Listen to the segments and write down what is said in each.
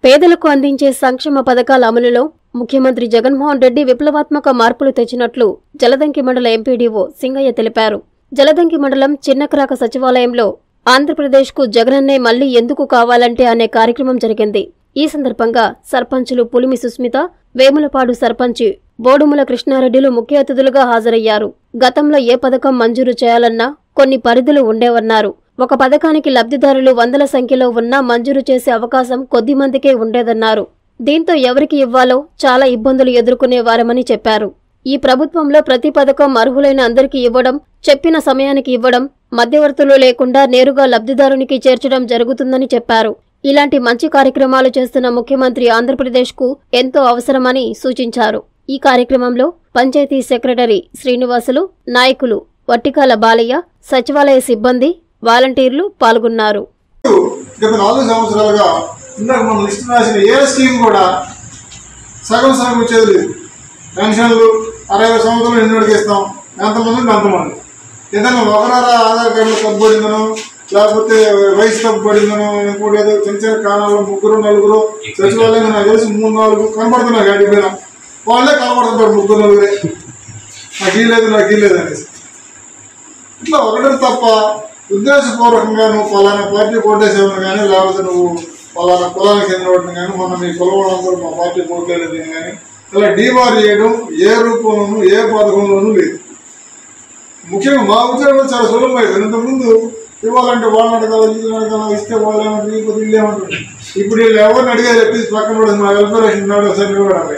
పేదలకు అందించే సంక్షేమ పథకాల అమలులో ముఖ్యమంత్రి జగన్మోహన్ రెడ్డి విప్లవాత్మక మార్పులు తెచ్చినట్లు జలదంకి మండల ఎంపీడీఓ సింగయ్య తెలిపారు జలదంకి మండలం చిన్నక్రాక సచివాలయంలో ఆంధ్రప్రదేశ్కు జగనన్నే మళ్లీ ఎందుకు కావాలంటే అనే కార్యక్రమం జరిగింది ఈ సందర్భంగా సర్పంచులు పులిమి సుస్మిత వేములపాడు సర్పంచి బోడుముల కృష్ణారెడ్డిలు ముఖ్య అతిథులుగా హాజరయ్యారు గతంలో ఏ పథకం మంజూరు చేయాలన్నా కొన్ని పరిధులు ఉండేవన్నారు ఒక పథకానికి లబ్ధిదారులు వందల సంఖ్యలో ఉన్నా మంజూరు చేసే అవకాశం కొద్ది మందికే ఉండేదన్నారు దీంతో ఎవరికి ఇవ్వాలో చాలా ఇబ్బందులు ఎదుర్కొనేవారమని చెప్పారు ఈ ప్రభుత్వంలో ప్రతి పథకం అర్హులైన అందరికీ ఇవ్వడం చెప్పిన సమయానికి ఇవ్వడం మధ్యవర్తులు లేకుండా నేరుగా లబ్ధిదారునికి చేర్చడం జరుగుతుందని చెప్పారు ఇలాంటి మంచి కార్యక్రమాలు చేస్తున్న ముఖ్యమంత్రి ఆంధ్రప్రదేశ్కు ఎంతో అవసరమని సూచించారు ఈ కార్యక్రమంలో పంచాయతీ సెక్రటరీ శ్రీనివాసులు నాయకులు వట్టికాల బాలయ్య సచివాలయ సిబ్బంది వాలంటీర్లు పాల్గొన్నారు గత నాలుగు సంవత్సరాలుగా ఇందాక మనం లిస్ట్ రాసిన ఏ స్కీమ్ కూడా సగం సగం వచ్చేది లేదు పెన్షన్లు అరవై సంవత్సరాలు ఎన్నోడికి ఇస్తాం ఎంతమందికి అంతమంది ఏదైనా ఒకరారా ఆధార్ కార్డు తప్పుబడిందనో లేకపోతే వయసు తప్పుబడిందనో ఇంకోటి ఏదో చిన్న చిన్న కారణాలు ముగ్గురు నలుగురు సచివాలయం నాకు తెలిసి మూడు నాలుగు కనపడుతున్నాయి గాడి పైన వాళ్ళే కనపడుతుంటారు ముగ్గురు నలుగురే నాకు ఈ లేదు నాకు ఈ లేదు అనేసి ఇట్లా ఒకటి తప్ప ఉద్దేశపూర్వకంగా నువ్వు పలానా పార్టీ కోటేసేవని కానీ లేకపోతే నువ్వు పలానా కులానికి చెందినవాడిని కానీ మొన్న మీ కులం వాళ్ళందరూ మా పార్టీ కోట్లేదు కానీ ఇలా డీబార్ చేయడం ఏ రూపంలోనూ ఏ పథకంలోనూ లేదు ముఖ్యంగా మా ఉద్యోగం చాలా సులభమైంది ఇంతకుముందు ఇవ్వాలంటే వాళ్ళని అడగాలి వీళ్ళని అడగాలి ఇస్తే వాళ్ళు ఏమంటారు ఇంకొక వీళ్ళు ఏమంటారు ఇప్పుడు వీళ్ళు ఎవరిని అడిగేది చెప్పేసి పక్కన పడేది మా వెల్ఫేర్ నాడు ఒకసారి ఇవ్వడమే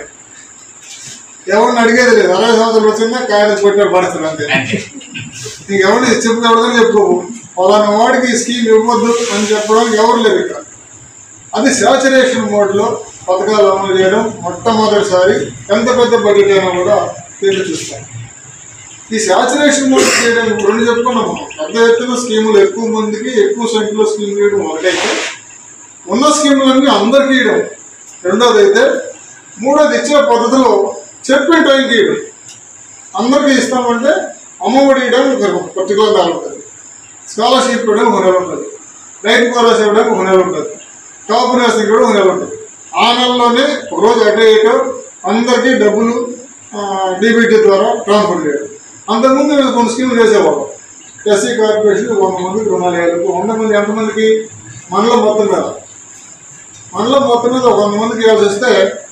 ఎవరిని అడిగేది లేదు అరవై సంవత్సరాలు వచ్చిందా కాయలు కొట్టే పడుతుంది అంతే నీకు ఎవరిని చెప్పుకోవడం చెప్పుకోవు పలానా వాడికి ఈ స్కీమ్ ఇవ్వద్దు అని చెప్పడానికి ఎవరు లేరు ఇక్కడ అది శాచురేషన్ మోడ్లో పథకాలు అమలు చేయడం మొట్టమొదటిసారి ఎంత పెద్ద బడ్జెట్ అయినా కూడా తీర్చి చూస్తాం ఈ శాచురేషన్ మోడ్ చేయడానికి రెండు చెప్పుకున్నాము పెద్ద ఎత్తున స్కీములు ఎక్కువ మందికి ఎక్కువ సంఖ్యలో స్కీమ్ చేయడం ఒకటైతే ఉన్న స్కీములన్నీ అందరికీ ఇవ్వడం రెండోది అయితే మూడోది ఇచ్చిన పద్ధతిలో చెప్పిన టైంకి ఇవ్వడం అందరికీ ఇస్తామంటే అమ్మఒడి ఇవ్వడం ఒక పర్టికులర్ నెల ఉంటుంది స్కాలర్షిప్ ఇవ్వడం ఒక నెల ఉంటుంది రైతు భరోసా ఇవ్వడం ఒక నెల ఉంటుంది టాప్ నర్సింగ్ కూడా ఒక నెల ఉంటుంది ఆ నెలలోనే ఒక రోజు అటు ఇటు అందరికీ డబ్బులు డీబీటీ ద్వారా ట్రాన్స్ఫర్ చేయడం అంతకుముందు మేము కొన్ని స్కీములు చేసేవాళ్ళం ఎస్సీ కార్పొరేషన్ వంద మందికి రుణాలు వేయాలి వంద మంది ఎంతమందికి మండలం మొత్తం మీద మండలం మొత్తం మీద ఒక వంద మందికి ఇవ్వాల్సి వస్తే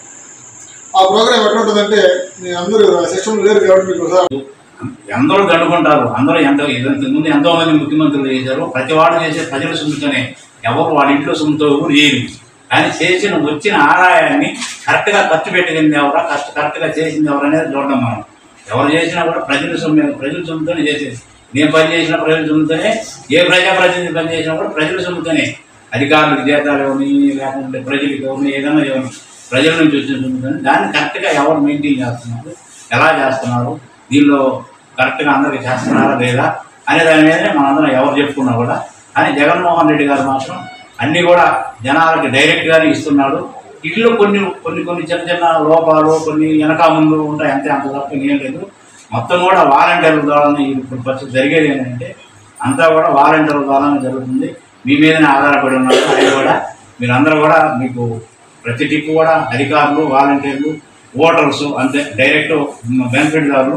ఆ ప్రోగ్రామ్ ఎట్లా ఉంటుందంటే మీ అందరూ సిస్టమ్ లేరు కాబట్టి మీకు ఒకసారి అందరూ దండుకుంటారు అందరూ ఎంత ఇంతకు ముందు ఎంతో మంది ముఖ్యమంత్రులు చేశారు ప్రతి వాడు చేసే ప్రజల సొమ్ముతోనే ఎవరు వాళ్ళ ఇంట్లో సొమ్ముతో ఎవరు చేయరు కానీ చేసిన వచ్చిన ఆదాయాన్ని కరెక్ట్గా ఖర్చు పెట్టింది ఎవరా కష్ట కరెక్ట్గా చేసింది ఎవరు అనేది చూడడం మనం ఎవరు చేసినా కూడా ప్రజల సొమ్ము ప్రజల సొమ్ముతోనే చేసేది నేను పని చేసిన ప్రజల సొమ్ముతోనే ఏ ప్రజాప్రతినిధి పని చేసినా కూడా ప్రజల సొమ్ముతోనే అధికారులకు జీతాలు ఇవ్వని లేకుంటే ప్రజలకు ఇవ్వని ఏదైనా ఇవ్వని ప్రజల నుంచి వచ్చిన సొమ్ముతోనే దాన్ని కరెక్ట్గా ఎవరు మెయింటైన్ చేస్తున్నారు ఎలా చేస్తున్నారు దీనిలో కరెక్ట్గా అందరికీ చేస్తున్నారా లేదా అనే దాని మీదనే మనందరం ఎవరు చెప్పుకున్నా కూడా కానీ జగన్మోహన్ రెడ్డి గారు మాత్రం అన్నీ కూడా జనాలకి డైరెక్ట్గానే ఇస్తున్నాడు ఇల్లు కొన్ని కొన్ని కొన్ని చిన్న చిన్న లోపాలు కొన్ని వెనక ముందు ఉంటాయి అంతే అంత తప్ప ఏం లేదు మొత్తం కూడా వాలంటీర్ల ద్వారానే ఇప్పుడు పరిస్థితి జరిగేది ఏంటంటే అంతా కూడా వాలంటీర్ల ద్వారానే జరుగుతుంది మీ మీదనే ఆధారపడి ఉన్నారు అది కూడా మీరందరూ కూడా మీకు ప్రతి టిప్పు కూడా అధికారులు వాలంటీర్లు ఓటర్స్ అంతే డైరెక్ట్ బెనిఫిట్దారులు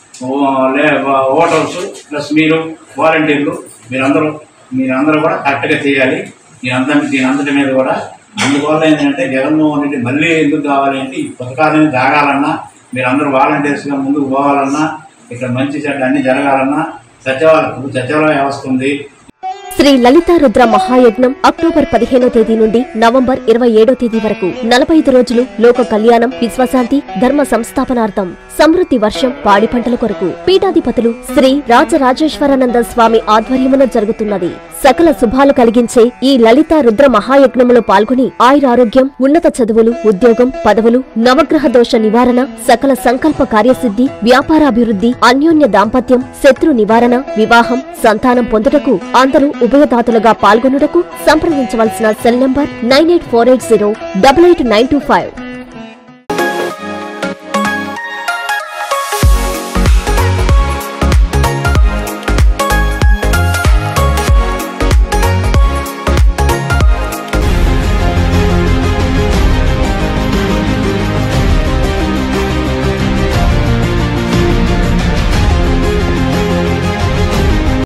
ఓ- లే ఓటర్స్ ప్లస్ మీరు వాలంటీర్లు మీరందరూ మీరందరూ కూడా కరెక్ట్గా చేయాలి మీరందరి దీని అంతటి మీద కూడా అందువల్ల ఏంటంటే జగన్మోహన్ రెడ్డి మళ్ళీ ఎందుకు కావాలి అంటే ఈ పథకాలని జాగాలన్నా మీరందరూ వాలంటీర్స్గా ముందుకు పోవాలన్నా ఇక్కడ మంచి చెడ్డ అన్ని జరగాలన్నా సచివాలయం ఇప్పుడు సచివాలయ వ్యవస్థ ఉంది శ్రీ లలితా రుద్ర మహాయజ్ఞం అక్టోబర్ పదిహేనో తేదీ నుండి నవంబర్ ఇరవై ఏడో తేదీ వరకు నలభై ఐదు రోజులు లోక కళ్యాణం విశ్వశాంతి ధర్మ సంస్థాపనార్థం సమృద్ధి వర్షం పాడి పంటల కొరకు పీఠాధిపతులు శ్రీ రాజరాజేశ్వరానంద స్వామి ఆధ్వర్యమున జరుగుతున్నది సకల శుభాలు కలిగించే ఈ లలితా రుద్ర మహాయజ్ఞములో పాల్గొని ఆయురారోగ్యం ఉన్నత చదువులు ఉద్యోగం పదవులు నవగ్రహ దోష నివారణ సకల సంకల్ప కార్యసిద్ధి వ్యాపారాభివృద్ధి అన్యోన్య దాంపత్యం శత్రు నివారణ వివాహం సంతానం పొందుటకు అందరూ ఉభయదాతలుగా పాల్గొనుటకు సంప్రదించవలసిన cell number nine eight four eight zero double eight nine two five